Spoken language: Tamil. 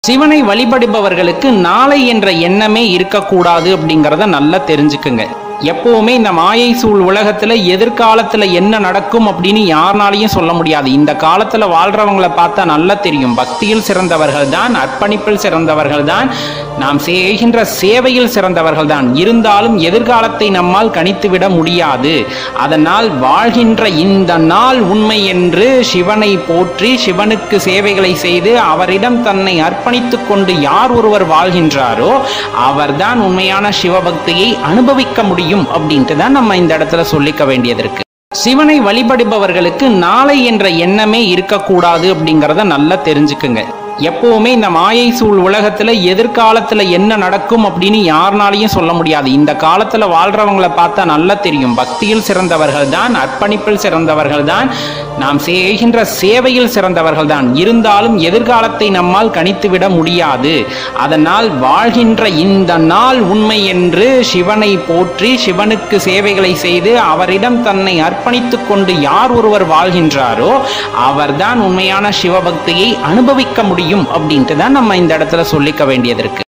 சிவனை வழிபடுபவர்களுக்கு நாளை என்ற எண்ணமே இருக்கக்கூடாது அப்படிங்கிறத நல்லா தெரிஞ்சுக்குங்க எப்பவுமே இந்த மாயை சூழ் உலகத்துல எதிர்காலத்துல என்ன நடக்கும் அப்படின்னு யாருனாலையும் சொல்ல முடியாது இந்த காலத்துல வாழ்றவங்கள பார்த்தா நல்லா தெரியும் பக்தியில் சிறந்தவர்கள் தான் அர்ப்பணிப்பில் சிறந்தவர்கள் தான் நாம் செய்கின்ற சேவையில் சிறந்தவர்கள் தான் இருந்தாலும் எதிர்காலத்தை நம்மால் கணித்துவிட முடியாது அதனால் வாழ்கின்ற இந்த நாள் உண்மை என்று சிவனை போற்றி சிவனுக்கு சேவைகளை செய்து அவரிடம் தன்னை அர்ப்பணித்துக் கொண்டு யார் ஒருவர் வாழ்கின்றாரோ அவர்தான் உண்மையான சிவபக்தியை அனுபவிக்க முடியும் அப்படின்ட்டு தான் நம்ம இந்த இடத்துல சொல்லிக்க வேண்டியது இருக்கு சிவனை வழிபடுபவர்களுக்கு நாளை என்ற எண்ணமே இருக்கக்கூடாது அப்படிங்கிறத நல்லா தெரிஞ்சுக்குங்க எப்பவுமே இந்த மாயை சூழ் உலகத்துல எதிர்காலத்துல என்ன நடக்கும் அப்படின்னு யாருனாலையும் சொல்ல முடியாது இந்த காலத்துல வாழ்றவங்கள பார்த்தா நல்லா தெரியும் பக்தியில் சிறந்தவர்கள் தான் அர்ப்பணிப்பில் சிறந்தவர்கள் தான் நாம் செய்கின்ற சேவையில் சிறந்தவர்கள் தான் இருந்தாலும் எதிர்காலத்தை நம்மால் கணித்துவிட முடியாது அதனால் வாழ்கின்ற இந்த நாள் உண்மை என்று சிவனை போற்றி சிவனுக்கு சேவைகளை செய்து அவரிடம் தன்னை அர்ப்பணித்துக் கொண்டு யார் ஒருவர் வாழ்கின்றாரோ அவர்தான் உண்மையான சிவபக்தியை அனுபவிக்க முடியும் அப்படின்ட்டு தான் நம்ம இந்த இடத்துல சொல்லிக்க வேண்டியது இருக்கு